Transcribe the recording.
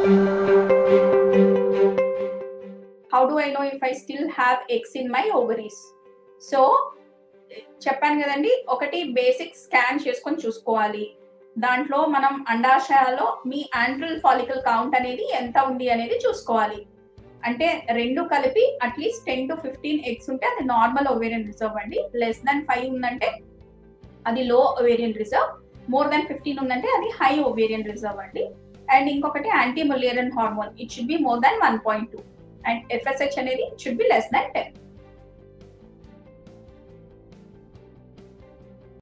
how do I know if I still have eggs in my ovaries so చెప్పాను కదండి ఒకటి basic scan చేసుకొని చూసుకోవాలి దాంట్లో మనం అండాశయాలో మీ యాంట్రల్ ఫాలికల్ కౌంట్ అనేది ఎంత ఉంది అనేది చూసుకోవాలి అంటే రెండు కలిపి at least ten to fifteen eggs ఉంటే అది నార్మల్ ఓవేరియన్ రిజర్వ్ అండి లెస్ దాన్ ఫైవ్ ఉందంటే అది low ovarian reserve more than fifteen ఉందంటే అది హై ఓవేరియన్ రిజర్వ్ అండి అండ్ ఇంకొకటి anti mullerian hormone it should be more than one point two and FSH అనేది should be less than ten